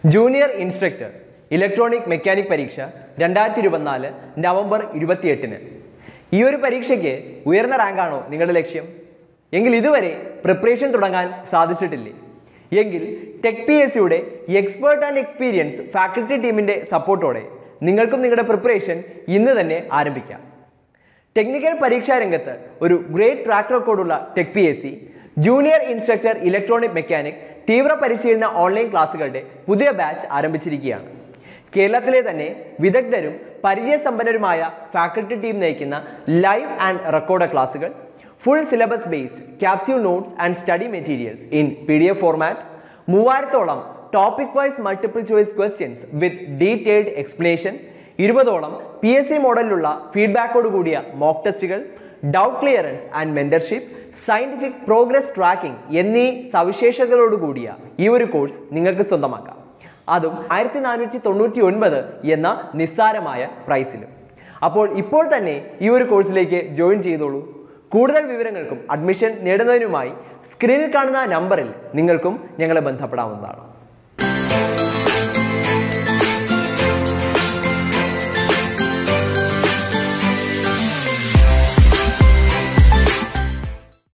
junior instructor electronic mechanic പരീക്ഷ രണ്ടായിരത്തി ഇരുപത്തിനാല് നവംബർ ഇരുപത്തിയെട്ടിന് ഈ ഒരു പരീക്ഷയ്ക്ക് ഉയർന്ന റാങ്കാണോ നിങ്ങളുടെ ലക്ഷ്യം എങ്കിൽ ഇതുവരെ പ്രിപ്പറേഷൻ തുടങ്ങാൻ സാധിച്ചിട്ടില്ലേ എങ്കിൽ ടെക് പി എസ് സിയുടെ എക്സ്പേർട്ട് ആൻഡ് എക്സ്പീരിയൻസ് ഫാക്കൽറ്റി ടീമിൻ്റെ സപ്പോർട്ടോടെ നിങ്ങൾക്കും നിങ്ങളുടെ പ്രിപ്പറേഷൻ ഇന്ന് തന്നെ ആരംഭിക്കാം ടെക്നിക്കൽ പരീക്ഷാ രംഗത്ത് ഒരു ഗ്രേറ്റ് ട്രാക്ക് റെക്കോർഡുള്ള tech P S C junior instructor electronic mechanic തീവ്ര പരിശീലന ഓൺലൈൻ ക്ലാസുകളുടെ പുതിയ ബാച്ച് ആരംഭിച്ചിരിക്കുകയാണ് കേരളത്തിലെ തന്നെ വിദഗ്ധരും പരിചയസമ്പന്നരുമായ ഫാക്കൽറ്റി ടീം നയിക്കുന്ന ലൈവ് ആൻഡ് റെക്കോർഡ് ക്ലാസുകൾ full syllabus based capsule notes and study materials in P D F format മൂവായിരത്തോളം topic wise multiple choice questions with detailed explanation ഇരുപതോളം പി എസ് സി മോഡലിലുള്ള ഫീഡ്ബാക്കോട് കൂടിയ മോക്ക് ടെസ്റ്റുകൾ doubt clearance and mentorship scientific progress tracking എന്നീ സവിശേഷതകളോട് കൂടിയ ഈ ഒരു കോഴ്സ് നിങ്ങൾക്ക് സ്വന്തമാക്കാം അതും ആയിരത്തി നാനൂറ്റി തൊണ്ണൂറ്റി ഒൻപത് എന്ന നിസ്സാരമായ പ്രൈസിലും അപ്പോൾ ഇപ്പോൾ തന്നെ ഈ ഒരു കോഴ്സിലേക്ക് ജോയിൻ ചെയ്തോളൂ കൂടുതൽ വിവരങ്ങൾക്കും അഡ്മിഷൻ നേടുന്നതിനുമായി സ്ക്രീനിൽ കാണുന്ന നമ്പറിൽ നിങ്ങൾക്കും ഞങ്ങളെ ബന്ധപ്പെടാവുന്നതാണ്